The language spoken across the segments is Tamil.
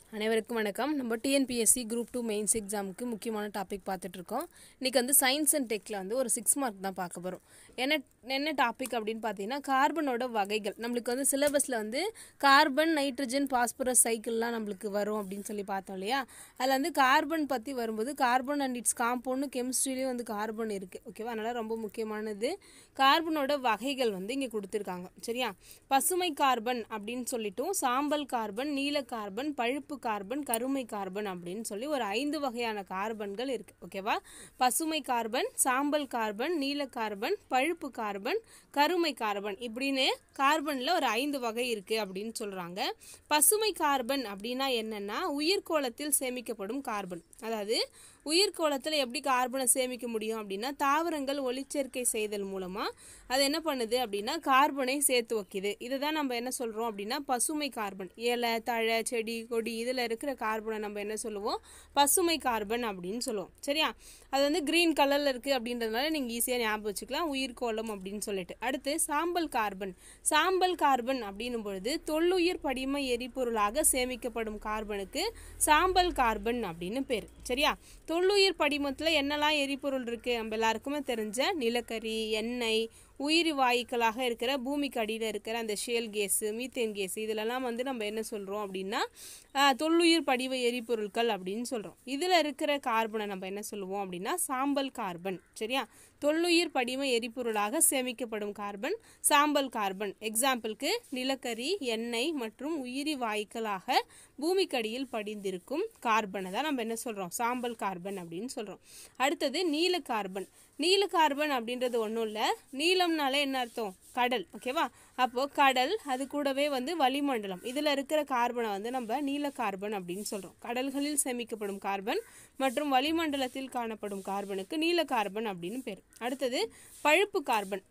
அனைவருக்கும் வணக்கம் நம்ம டிஎன்பிஎஸ்சி குரூப் டூ மெயின்ஸ் எக்ஸாமுக்கு முக்கியமான டாபிக் பார்த்துட்டு இருக்கோம் இன்னைக்கு வந்து சயின்ஸ் அண்ட் டெக்கில் வந்து ஒரு சிக்ஸ் மார்க் தான் பார்க்க போகிறோம் என்ன என்ன டாபிக் அப்படின்னு பார்த்தீங்கன்னா கார்பனோட வகைகள் நம்மளுக்கு வந்து சிலபஸில் வந்து கார்பன் நைட்ரஜன் பாஸ்பரஸ் சைக்கிள்லாம் நம்மளுக்கு வரும் அப்படின்னு சொல்லி பார்த்தோம் இல்லையா அதில் வந்து கார்பன் பற்றி வரும்போது கார்பன் அண்ட் இட்ஸ் காம்பவுண்டு கெமிஸ்ட்ரிலேயும் வந்து கார்பன் இருக்குது ஓகேவா அதனால் ரொம்ப முக்கியமானது கார்பனோட வகைகள் வந்து இங்கே கொடுத்துருக்காங்க சரியா பசுமை கார்பன் அப்படின்னு சொல்லிட்டும் சாம்பல் கார்பன் நீல கார்பன் பழுப்பு கார்பன் கருமை கார்பன் அப்படின்னு சொல்லி ஒரு ஐந்து வகையான கார்பன்கள் இருக்கு ஓகேவா பசுமை கார்பன் சாம்பல் கார்பன் நீல கார்பன் பழுப்பு கார்பன் கருமை கார்பன் இப்படின்னு கார்பன்ல ஒரு ஐந்து வகை இருக்கு அப்படின்னு சொல்றாங்க பசுமை கார்பன் அப்படின்னா என்னன்னா உயிர்கோளத்தில் சேமிக்கப்படும் கார்பன் அதாவது உயிர்கோளத்தில் எப்படி கார்பனை சேமிக்க முடியும் அப்படின்னா தாவரங்கள் ஒளிச்சேர்க்கை செய்தல் மூலமாக அது என்ன பண்ணுது அப்படின்னா கார்பனை சேர்த்து வைக்குது இதை தான் நம்ம என்ன சொல்கிறோம் அப்படின்னா பசுமை கார்பன் இலை தழை செடி கொடி இதில் இருக்கிற கார்பனை நம்ம என்ன சொல்லுவோம் பசுமை கார்பன் அப்படின்னு சொல்லுவோம் சரியா அது வந்து க்ரீன் கலரில் இருக்குது அப்படின்றதுனால நீங்கள் ஈஸியாக ஞாபகம் வச்சுக்கலாம் உயிர்கோளம் அப்படின்னு சொல்லிட்டு அடுத்து சாம்பல் கார்பன் சாம்பல் கார்பன் அப்படின்னும் பொழுது தொல்லுயிர் படிம எரிபொருளாக சேமிக்கப்படும் கார்பனுக்கு சாம்பல் கார்பன் அப்படின்னு பேர் சரியா தொல்லுயிர் படிமத்தில் என்னெல்லாம் எரிபொருள் இருக்குது நம்ம எல்லாருக்குமே தெரிஞ்ச நிலக்கரி எண்ணெய் உயிரி வாயுக்களாக இருக்கிற பூமிக்கு அடியில் இருக்கிற அந்த ஷேல் கேஸு மீத்தேன் கேஸ் இதிலெல்லாம் வந்து நம்ம என்ன சொல்கிறோம் அப்படின்னா ஆஹ், தொல்லுயிர் படிவ எரிபொருட்கள் அப்படின்னு சொல்கிறோம் இதில் இருக்கிற கார்பனை நம்ம என்ன சொல்லுவோம் அப்படின்னா சாம்பல் கார்பன் சரியா தொல்லுயிர் படிம எரிபொருளாக சேமிக்கப்படும் கார்பன் சாம்பல் கார்பன் எக்ஸாம்பிளுக்கு நிலக்கரி எண்ணெய் மற்றும் உயிரி வாயுக்களாக பூமிக்கடியில் படிந்திருக்கும் கார்பனை தான் நம்ம என்ன சொல்கிறோம் சாம்பல் கார்பன் அப்படின்னு சொல்கிறோம் அடுத்தது நீல கார்பன் நீல கார்பன் அப்படின்றது ஒன்றும் இல்லை நீலம்னாலே என்ன அர்த்தம் கடல் ஓகேவா அப்போது கடல் அது கூடவே வந்து வளிமண்டலம் இதில் இருக்கிற கார்பனை வந்து நம்ம நீல கார்பன் அப்படின்னு சொல்கிறோம் கடல்களில் சேமிக்கப்படும் கார்பன் மற்றும் வளிமண்டலத்தில் காணப்படும் கார்பனுக்கு நீல கார்பன் அப்படின்னு பேர் அடுத்தது பழுப்பு கார்பன்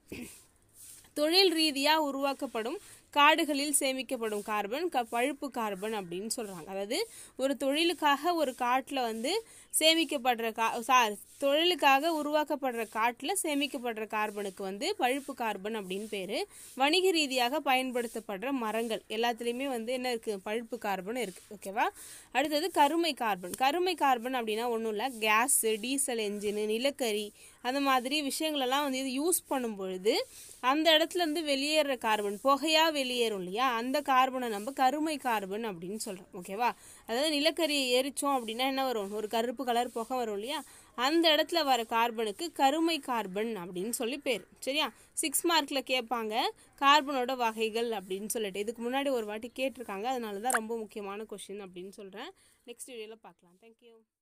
தொழில் ரீதியாக உருவாக்கப்படும் காடுகளில் சேமிக்கப்படும் கார்பன் க பழுப்பு கார்பன் அப்படின்னு சொல்கிறாங்க அதாவது ஒரு தொழிலுக்காக ஒரு காட்டில் வந்து சேமிக்கப்படுற கா சார் தொழிலுக்காக உருவாக்கப்படுற காட்டில் சேமிக்கப்படுற கார்பனுக்கு வந்து பழுப்பு கார்பன் அப்படின்னு பேர் வணிக ரீதியாக பயன்படுத்தப்படுற மரங்கள் எல்லாத்துலேயுமே வந்து என்ன இருக்குது பழுப்பு கார்பன் இருக்குது ஓகேவா அடுத்தது கருமை கார்பன் கருமை கார்பன் அப்படின்னா ஒன்றும் இல்லை கேஸு டீசல் என்ஜினு நிலக்கரி அந்த மாதிரி விஷயங்களெல்லாம் வந்து இது யூஸ் பண்ணும் பொழுது அந்த இடத்துல இருந்து வெளியேற கார்பன் புகையா வெளியேறும் இல்லையா அந்த கார்பனை நம்ம கருமை கார்பன் அப்படின்னு சொல்றோம் ஓகேவா அதாவது நிலக்கரியை எரிச்சோம் அப்படின்னா என்ன வரும் ஒரு கருப்பு கலர் புகை வரும் இல்லையா அந்த இடத்துல வர கார்பனுக்கு கருமை கார்பன் அப்படின்னு சொல்லி பேர் சரியா சிக்ஸ் மார்க்கில் கேட்பாங்க கார்பனோட வகைகள் அப்படின்னு சொல்லிட்டு இதுக்கு முன்னாடி ஒரு வாட்டி கேட்டிருக்காங்க அதனால தான் ரொம்ப முக்கியமான கொஷின் அப்படின்னு சொல்கிறேன் நெக்ஸ்ட் வீடியோவில் பார்க்கலாம் தேங்க்யூ